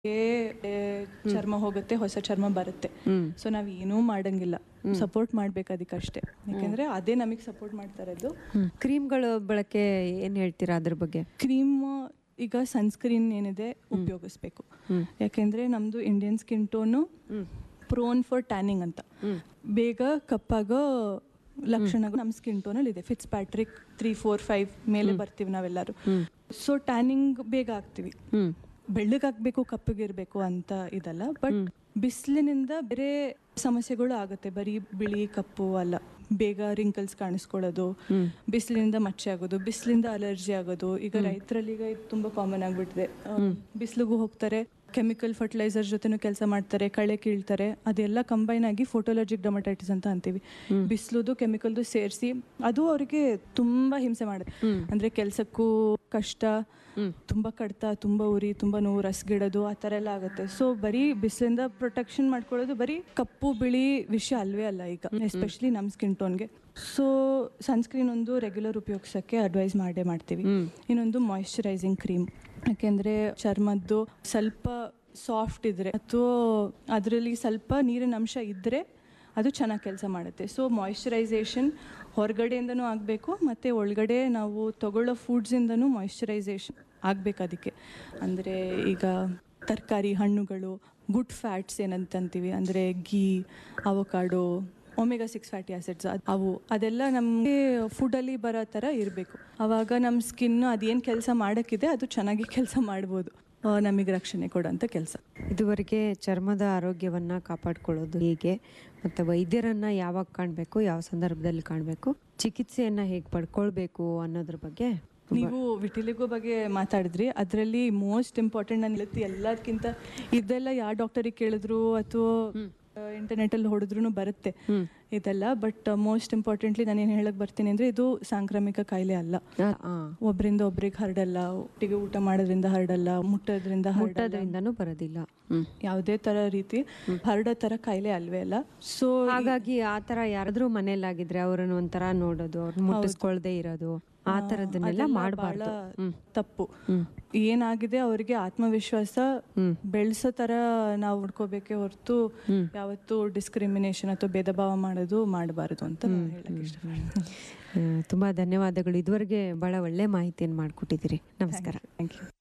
ಏ, ಚರ್ಮ ಹೋಗುತ್ತೆ ಹೊಸ ಚರ್ಮ ಬರುತ್ತೆ ಸೊ ನಾವ್ ಏನೂ ಮಾಡಂಗಿಲ್ಲ ಸಪೋರ್ಟ್ ಮಾಡ್ಬೇಕು ಅದಕ್ಕಷ್ಟೇ ಯಾಕಂದ್ರೆ ಅದೇ ನಮಗೆ ಸಪೋರ್ಟ್ ಮಾಡ್ತಾ ಇರೋದು ಕ್ರೀಮ್ಗಳ ಬಳಕೆ ಏನ್ ಹೇಳ್ತೀರಾ ಅದ್ರ ಬಗ್ಗೆ ಕ್ರೀಮ್ ಈಗ ಸನ್ಸ್ಕ್ರೀನ್ ಏನಿದೆ ಉಪಯೋಗಿಸ್ಬೇಕು ಯಾಕೆಂದ್ರೆ ನಮ್ದು Indian skin tone prone for tanning ಅಂತ ಬೇಗ ಕಪ್ಪಾಗೋ ಲಕ್ಷಣಗಳು ನಮ್ಮ ಸ್ಕಿನ್ ಟೋನಲ್ಲಿ ಇದೆ Fitzpatrick three four five ಮೇಲೆ ಬರ್ತೀವಿ ನಾವೆಲ್ಲರೂ ಸೊ ಟ್ಯಾನಿಂಗ್ ಬೇಗ ಆಗ್ತೀವಿ ಹ್ಮ್ ಬೆಳ್ಳಗಾಗ್ಬೇಕು ಕಪ್ಪಗಿರ್ಬೇಕು ಅಂತ ಇದಲ್ಲ ಬಟ್ ಬಿಸಿಲಿನಿಂದ ಬೇರೆ ಸಮಸ್ಯೆಗಳು ಆಗುತ್ತೆ ಬರೀ ಬಿಳಿ ಕಪ್ಪು ಅಲ್ಲ ಬೇಗ ರಿಂಕಲ್ಸ್ ಕಾಣಿಸ್ಕೊಳ್ಳೋದು ಬಿಸಿಲಿನಿಂದ ಮಚ್ಚೆ ಆಗೋದು ಬಿಸಿಲಿಂದ ಅಲರ್ಜಿ ಆಗೋದು ಈಗ ರೈತರಲ್ಲಿ ಈಗ ಇದು ತುಂಬಾ ಕಾಮನ್ ಆಗ್ಬಿಟ್ಟಿದೆ ಬಿಸಿಲಿಗೂ ಹೋಗ್ತಾರೆ ಕೆಮಿಕಲ್ ಫರ್ಟಿಲೈಸರ್ ಜೊತೆನೂ ಕೆಲಸ ಮಾಡ್ತಾರೆ ಕಳೆ ಕೀಳ್ತಾರೆ ಅದೆಲ್ಲ ಕಂಬೈನ್ ಆಗಿ ಫೋಟೋಲಜಿಕ್ ಡೊಮಟೈಟಿಸ್ ಅಂತ ಅಂತೀವಿ ಬಿಸಿಲುದು ಕೆಮಿಕಲ್ದು ಸೇರಿಸಿ ಅದು ಅವರಿಗೆ ತುಂಬಾ ಹಿಂಸೆ ಮಾಡುತ್ತೆ ಅಂದ್ರೆ ಕೆಲ್ಸಕ್ಕೂ ಕಷ್ಟ ತುಂಬಾ ಕಡ್ತ ತುಂಬಾ ಉರಿ ತುಂಬಾ ನೋವು ರಸ್ಗಿಡೋದು ಆ ಥರ ಎಲ್ಲ ಆಗುತ್ತೆ ಸೊ ಬರೀ ಬಿಸಿಲಿಂದ ಪ್ರೊಟೆಕ್ಷನ್ ಮಾಡ್ಕೊಳ್ಳೋದು ಬರೀ ಕಪ್ಪು ಬಿಳಿ ವಿಷಯ ಅಲ್ವೇ ಅಲ್ಲ ಈಗ ಎಸ್ಪೆಷಲಿ ನಮ್ಮ ಸ್ಕಿನ್ ಟೋನ್ಗೆ ಸೊ ಸನ್ಸ್ಕ್ರೀನ್ ಒಂದು ರೆಗ್ಯುಲರ್ ಉಪಯೋಗಿಸೋಕ್ಕೆ ಅಡ್ವೈಸ್ ಮಾಡೇ ಮಾಡ್ತೀವಿ ಇನ್ನೊಂದು ಮಾಯಿಶ್ಚರೈಸಿಂಗ್ ಕ್ರೀಮ್ ಯಾಕೆಂದ್ರೆ ಚರ್ಮದ್ದು ಸ್ವಲ್ಪ ಸಾಫ್ಟ್ ಇದ್ರೆ ಅಥವಾ ಅದರಲ್ಲಿ ಸ್ವಲ್ಪ ನೀರಿನ ಅಂಶ ಇದ್ದರೆ ಅದು ಚೆನ್ನಾಗಿ ಕೆಲಸ ಮಾಡುತ್ತೆ ಸೊ ಮಾಯಿಶ್ಚರೈಸೇಷನ್ ಹೊರಗಡೆಯಿಂದನೂ ಆಗಬೇಕು ಮತ್ತು ಒಳಗಡೆ ನಾವು ತಗೊಳ್ಳೋ ಫುಡ್ಸಿಂದನೂ ಮಾಯಿಶ್ಚರೈಸೇಷನ್ ಆಗಬೇಕು ಅದಕ್ಕೆ ಅಂದರೆ ಈಗ ತರಕಾರಿ ಹಣ್ಣುಗಳು ಗುಡ್ ಫ್ಯಾಟ್ಸ್ ಏನಂತಂತೀವಿ ಅಂದರೆ ghee avocado omega six fatty acids ಅವು ಅದೆಲ್ಲ ನಮಗೆ ಫುಡಲ್ಲಿ ಬರೋ ಥರ ಇರಬೇಕು ಆವಾಗ ನಮ್ಮ ಸ್ಕಿನ್ ಅದೇನು ಕೆಲಸ ಮಾಡೋಕ್ಕಿದೆ ಅದು ಚೆನ್ನಾಗಿ ಕೆಲಸ ಮಾಡ್ಬೋದು ನಮಗೆ ರಕ್ಷಣೆ ಕೊಡೋಂಥ ಕೆಲಸ ಇದುವರೆಗೆ ಚರ್ಮದ ಆರೋಗ್ಯವನ್ನ ಕಾಪಾಡ್ಕೊಳ್ಳೋದು ಹೇಗೆ ಮತ್ತೆ ವೈದ್ಯರನ್ನ ಯಾವಾಗ ಕಾಣಬೇಕು ಯಾವ ಸಂದರ್ಭದಲ್ಲಿ ಕಾಣಬೇಕು ಚಿಕಿತ್ಸೆಯನ್ನ ಹೇಗೆ ಪಡ್ಕೊಳ್ಬೇಕು ಅನ್ನೋದ್ರ ಬಗ್ಗೆ ನೀವು ವಿಟಿಲಿಗೋ ಬಗ್ಗೆ ಮಾತಾಡಿದ್ರಿ ಅದರಲ್ಲಿ ಮೋಸ್ಟ್ ಇಂಪಾರ್ಟೆಂಟ್ ನಾನು ಹೇಳ್ತಿ ಎಲ್ಲದಕ್ಕಿಂತ ಇದೆಲ್ಲ ಯಾವ ಡಾಕ್ಟರಿಗೆ ಕೇಳಿದ್ರು ಅಥವಾ ಇಂಟರ್ನೆಟಲ್ಲಿ ಹೊಡೆದ್ರು ಬರುತ್ತೆ ಇದೆಲ್ಲ ಬಟ್ ಮೋಸ್ಟ್ ಇಂಪಾರ್ಟೆಂಟ್ಲಿ ನಾನು ಏನು ಹೇಳಕ್ ಬರ್ತೀನಿ ಅಂದ್ರೆ ಇದು ಸಾಂಕ್ರಾಮಿಕ ಕಾಯಿಲೆ ಅಲ್ಲ ಆ, ಒಬ್ರಿಂದ ಒಬ್ರಿಗೆ ಹರಡಲ್ಲ ಒಟ್ಟಿಗೆ ಊಟ ಮಾಡೋದ್ರಿಂದ ಹರಡಲ್ಲ ಮುಟ್ಟೋದ್ರಿಂದ ಹರಡಲ್ಲ ಮುಟ್ಟೋದ್ರಿಂದನೂ ಬರೋದಿಲ್ಲ ಹ್ಮ್. ಯಾವುದೇ ತರ ರೀತಿ ಹರಡೋ ತರ ಕಾಯಿಲೆ ಅಲ್ವೇ ಅಲ್ಲ ಸೊ ಹಾಗಾಗಿ ಆ ತರ ಯಾರಾದ್ರೂ ಮನೇಲಾಗಿದ್ರೆ ಅವ್ರನ್ನ ಒಂಥರ ನೋಡೋದು ಅವ್ರನ್ನ ಮುಟ್ಟಿಸ್ಕೊಳ್ದೆ ಇರೋದು ಆ ತರದನ್ನೆಲ್ಲ ಮಾಡಬಾರ್ದು ತಪ್ಪು ಏನಾಗಿದೆ ಅವರಿಗೆ ಆತ್ಮವಿಶ್ವಾಸ ಬೆಳೆಸೋ ತರ ನಾವು ಹುಡ್ಕೋಬೇಕೆ ಹೊರತು ಯಾವತ್ತು ಡಿಸ್ಕ್ರಿಮಿನೇಷನ್ ಅಥವಾ ಭೇದ ಭಾವ ಮಾಡೋದು ಮಾಡಬಾರದು ಅಂತ ನಾನು ಹೇಳಕ್ ಇಷ್ಟಪಡ್ತೀನಿ ತುಂಬಾ ಧನ್ಯವಾದಗಳು ಇದುವರೆಗೆ ಬಹಳ ಒಳ್ಳೆ ಮಾಹಿತಿಯನ್ನು ಮಾಡಿಕೊಟ್ಟಿದ್ದೀರಿ ನಮಸ್ಕಾರ ಥ್ಯಾಂಕ್ ಯು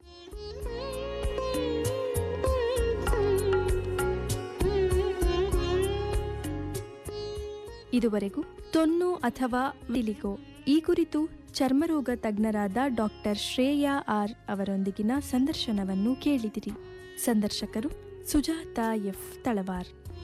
ಇದುವರೆಗೂ ತೊನ್ನು ಅಥವಾ ವಿಲಿಗೋ ಈ ಕುರಿತು ಚರ್ಮರೋಗ ತಜ್ಞರಾದ ಡಾಕ್ಟರ್ ಶ್ರೇಯಾ ಆರ್ ಅವರೊಂದಿಗಿನ ಸಂದರ್ಶನವನ್ನು ಕೇಳಿದಿರಿ ಸಂದರ್ಶಕರು ಸುಜಾತಾ ಎಫ್ ತಳವಾರ್